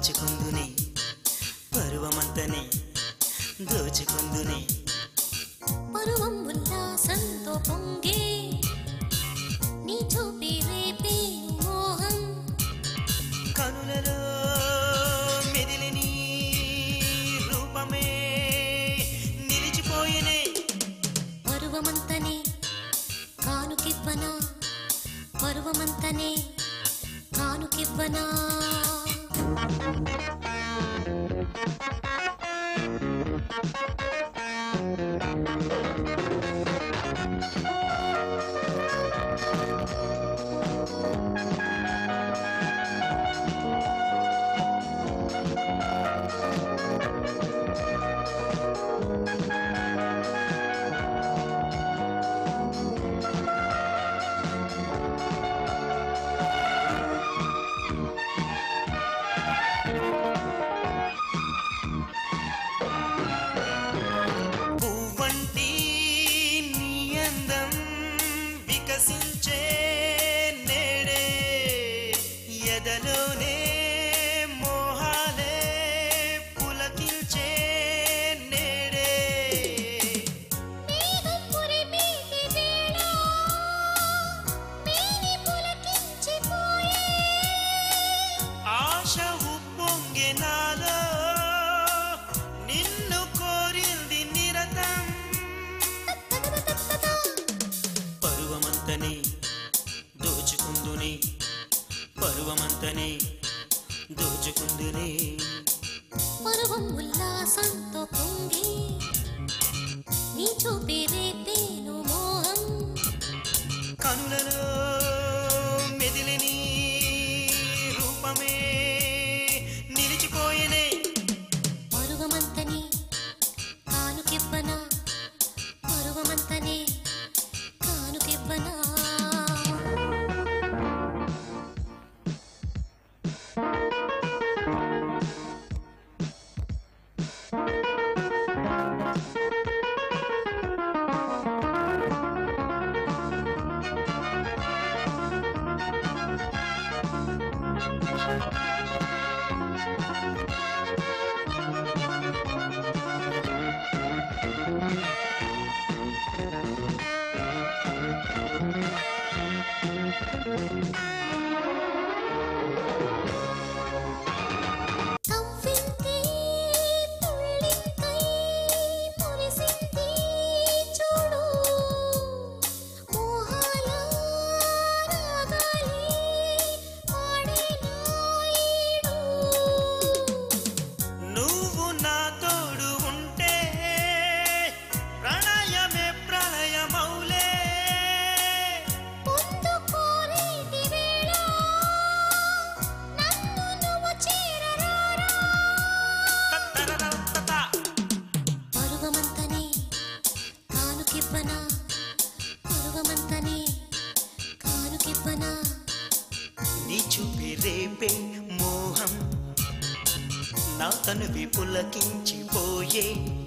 దోచుకుందుని పరువమంతని దోచుకుందుని పరువం ఉల్లాసంతో పొంగే నీ చూపి రేపే మోహం కనులలో మెదిలిని రూపమే నిలిచిపోయినే పరువమంతనే కానుకివ్వనా పరువమంతనే కానుకివ్వనా పువ్వంటి నీ అందం వికసించే నేడే ఎదలోనే మోహాలే పులకించే నేడే మేఘం పురిమీటి వేళ మేని పులకించిపోయే ఆశ ఉప్పొంగే నాలో నిన్ను కోరింది నిరతం పరువమంతని దోచుకుందుని పరువమంతని దోచుకుందుని పరువం ఉల్లాసంతో పొంగి నీ చూపి రేపేను మోహం కనులలో మెదిలిని రూపమే నిలిచిపోయినే పరువమంతని కానుకివ్వనా పరువమంతనే కానుకివ్వనా తవ్వింది తుళ్ళింతై మురిసింది చూడు మోహాల రాగాలే పాడే నాయుడు నువ్వు నా తోడు ఉంటే ప్రణయమే ప్రళయమౌలే పొందు కోరేటి వేళ నన్ను నువ్వు చేరరారా తత్తరరత్తత. పరువమంతనే కానుకివ్వనా పరువమంతనే కానుకివ్వనా నీ చూపి రేపే మోహం నా తనువి పులకించిపోయే